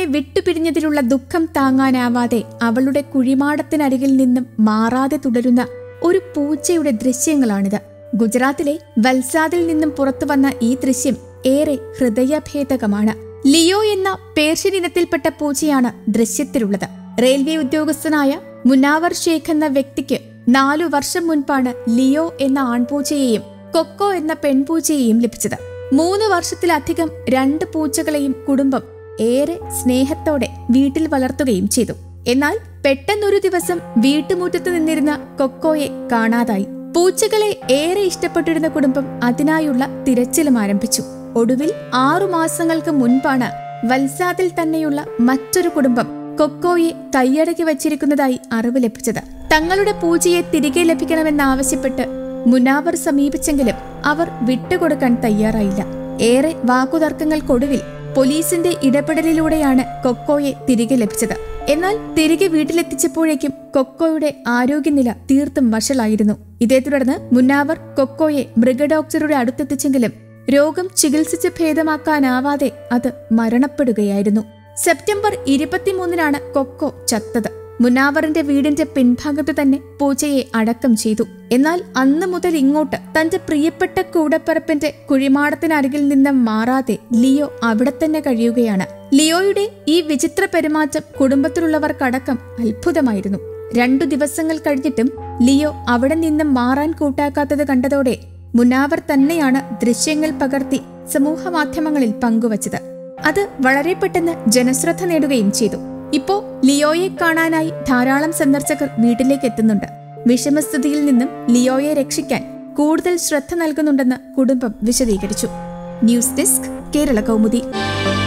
വിട്ടുപിരിഞ്ഞതിലുള്ള ദുഃഖം താങ്ങാനാവാതെ അവളുടെ കുഴിമാടത്തിനരികിൽ നിന്നും മാറാതെ തുടരുന്ന ഒരു പൂച്ചയുടെ ദൃശ്യങ്ങളാണിത് ഗുജറാത്തിലെ വൽസാദിൽ നിന്നും പുറത്തു വന്ന ഈ ദൃശ്യം ഏറെ ഹൃദയഭേദകമാണ് ലിയോ എന്ന പേർഷ്യൻ ഇനത്തിൽപ്പെട്ട പൂച്ചയാണ് ദൃശ്യത്തിലുള്ളത് റെയിൽവേ ഉദ്യോഗസ്ഥനായ മുനാവർ ഷേഖ് എന്ന വ്യക്തിക്ക് നാലു വർഷം മുൻപാണ് ലിയോ എന്ന ആൺപൂച്ചയെയും കൊക്കോ എന്ന പെൺപൂച്ചയെയും ലഭിച്ചത് മൂന്ന് വർഷത്തിലധികം രണ്ട് പൂച്ചകളെയും കുടുംബം ഏറെ സ്നേഹത്തോടെ വീട്ടിൽ വളർത്തുകയും ചെയ്തു എന്നാൽ പെട്ടെന്നൊരു ദിവസം വീട്ടുമുറ്റത്ത് നിന്നിരുന്ന കൊക്കോയെ കാണാതായി പൂച്ചകളെ ഏറെ ഇഷ്ടപ്പെട്ടിരുന്ന കുടുംബം അതിനായുള്ള തിരച്ചിലും ആരംഭിച്ചു ഒടുവിൽ ആറു മാസങ്ങൾക്ക് മുൻപാണ് വൽസാദിൽ തന്നെയുള്ള മറ്റൊരു കുടുംബം കൊക്കോയെ കൈയടക്കി വച്ചിരിക്കുന്നതായി അറിവ് ലഭിച്ചത് തങ്ങളുടെ പൂജയെ തിരികെ ലഭിക്കണമെന്നാവശ്യപ്പെട്ട് മുനാവർ സമീപിച്ചെങ്കിലും അവർ വിട്ടുകൊടുക്കാൻ തയ്യാറായില്ല ഏറെ വാക്കുതർക്കങ്ങൾക്കൊടുവിൽ പോലീസിന്റെ ഇടപെടലിലൂടെയാണ് കൊക്കോയെ തിരികെ ലഭിച്ചത് എന്നാൽ തിരികെ വീട്ടിലെത്തിച്ചപ്പോഴേക്കും കൊക്കോയുടെ ആരോഗ്യനില തീർത്തും വഷളായിരുന്നു ഇതേ തുടർന്ന് മുന്നാവർ കൊക്കോയെ മൃഗഡോക്ടറുടെ അടുത്തെത്തിച്ചെങ്കിലും രോഗം ചികിത്സിച്ച് ഭേദമാക്കാനാവാതെ അത് മരണപ്പെടുകയായിരുന്നു സെപ്റ്റംബർ ഇരുപത്തിമൂന്നിനാണ് കൊക്കോ ചത്തത് മുനാവറിന്റെ വീടിന്റെ പിൻഭാഗത്ത് തന്നെ പൂച്ചയെ അടക്കം ചെയ്തു എന്നാൽ അന്ന് മുതൽ ഇങ്ങോട്ട് തന്റെ പ്രിയപ്പെട്ട കൂടപ്പിറപ്പിന്റെ കുഴിമാടത്തിനരികിൽ നിന്ന് മാറാതെ ലിയോ അവിടെ തന്നെ കഴിയുകയാണ് ലിയോയുടെ ഈ വിചിത്ര പെരുമാറ്റം കുടുംബത്തിലുള്ളവർക്കടക്കം അത്ഭുതമായിരുന്നു രണ്ടു ദിവസങ്ങൾ കഴിഞ്ഞിട്ടും ലിയോ അവിടെ നിന്ന് മാറാൻ കൂട്ടാക്കാത്തത് കണ്ടതോടെ മുനാവർ തന്നെയാണ് ദൃശ്യങ്ങൾ പകർത്തി സമൂഹ മാധ്യമങ്ങളിൽ പങ്കുവച്ചത് അത് വളരെ പെട്ടെന്ന് ജനശ്രദ്ധ നേടുകയും ചെയ്തു ഇപ്പോ ലിയോയെ കാണാനായി ധാരാളം സന്ദർശകർ വീട്ടിലേക്ക് എത്തുന്നുണ്ട് വിഷമസ്ഥിതിയിൽ നിന്നും ലിയോയെ രക്ഷിക്കാൻ കൂടുതൽ ശ്രദ്ധ നൽകുന്നുണ്ടെന്ന് കുടുംബം വിശദീകരിച്ചു ന്യൂസ് ഡെസ്ക് കേരള കൗമുദി